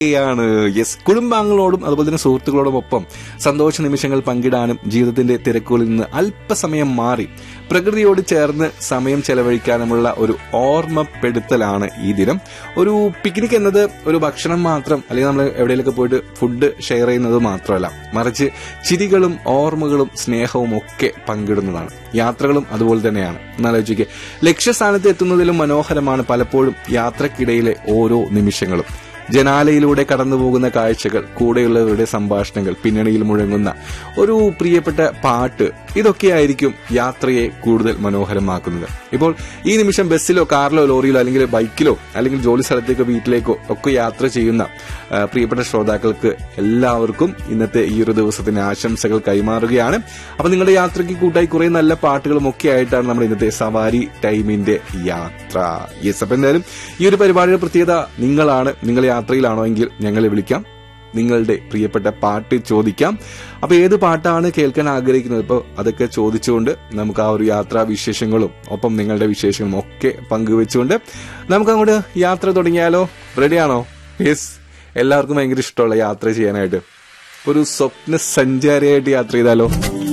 ാണ് യെസ് കുടുംബാംഗങ്ങളോടും അതുപോലെ തന്നെ സുഹൃത്തുക്കളോടും ഒപ്പം സന്തോഷ നിമിഷങ്ങൾ പങ്കിടാനും ജീവിതത്തിന്റെ തിരക്കുകളിൽ നിന്ന് അല്പസമയം മാറി പ്രകൃതിയോട് ചേർന്ന് സമയം ചെലവഴിക്കാനുമുള്ള ഒരു ഓർമ്മപ്പെടുത്തലാണ് ഈ ദിനം ഒരു പിക്നിക് എന്നത് ഒരു ഭക്ഷണം മാത്രം അല്ലെങ്കിൽ നമ്മൾ എവിടെയെങ്കിലൊക്കെ പോയിട്ട് ഫുഡ് ഷെയർ ചെയ്യുന്നത് മാത്രമല്ല മറിച്ച് ചിരികളും ഓർമ്മകളും സ്നേഹവും ഒക്കെ പങ്കിടുന്നതാണ് യാത്രകളും അതുപോലെ തന്നെയാണ് എന്നാലോചിക്കുക ലക്ഷ്യസ്ഥാനത്ത് എത്തുന്നതിലും മനോഹരമാണ് പലപ്പോഴും യാത്രക്കിടയിലെ ഓരോ നിമിഷങ്ങളും ജനാലയിലൂടെ കടന്നുപോകുന്ന കാഴ്ചകൾ കൂടെയുള്ളവരുടെ സംഭാഷണങ്ങൾ പിന്നണിയിൽ മുഴങ്ങുന്ന ഒരു പ്രിയപ്പെട്ട പാട്ട് ഇതൊക്കെയായിരിക്കും യാത്രയെ കൂടുതൽ മനോഹരമാക്കുന്നത് ഇപ്പോൾ ഈ നിമിഷം ബസ്സിലോ കാറിലോ ലോറിയിലോ അല്ലെങ്കിൽ ബൈക്കിലോ അല്ലെങ്കിൽ ജോലി സ്ഥലത്തേക്കോ വീട്ടിലേക്കോ ഒക്കെ യാത്ര ചെയ്യുന്ന ആ, പ്രിയപ്പെട്ട ശ്രോതാക്കൾക്ക് എല്ലാവർക്കും ഇന്നത്തെ ഈ ഒരു ദിവസത്തിന്റെ ആശംസകൾ കൈമാറുകയാണ് അപ്പൊ നിങ്ങളുടെ യാത്രയ്ക്ക് കൂട്ടായി കുറെ നല്ല പാട്ടുകളും ഒക്കെ ആയിട്ടാണ് നമ്മൾ ഇന്നത്തെ സവാരി ടൈമിന്റെ യാത്ര യെസ് അപ്പൊ എന്തായാലും ഈ ഒരു പരിപാടിയുടെ പ്രത്യേകത നിങ്ങളാണ് നിങ്ങൾ യാത്രയിലാണോ എങ്കിൽ ഞങ്ങളെ വിളിക്കാം നിങ്ങളുടെ പ്രിയപ്പെട്ട പാട്ട് ചോദിക്കാം അപ്പൊ ഏത് പാട്ടാണ് കേൾക്കാൻ ആഗ്രഹിക്കുന്നത് ഇപ്പോൾ അതൊക്കെ ചോദിച്ചുകൊണ്ട് നമുക്ക് ആ ഒരു യാത്രാ വിശേഷങ്ങളും ഒപ്പം നിങ്ങളുടെ വിശേഷങ്ങളും ഒക്കെ പങ്കുവെച്ചുകൊണ്ട് നമുക്ക് അങ്ങോട്ട് യാത്ര തുടങ്ങിയാലോ റെഡിയാണോ യെസ് എല്ലാവർക്കും ഭയങ്കര ഇഷ്ടമുള്ള യാത്ര ചെയ്യാനായിട്ട് ഒരു സ്വപ്ന സഞ്ചാരിയായിട്ട് യാത്ര ചെയ്താലോ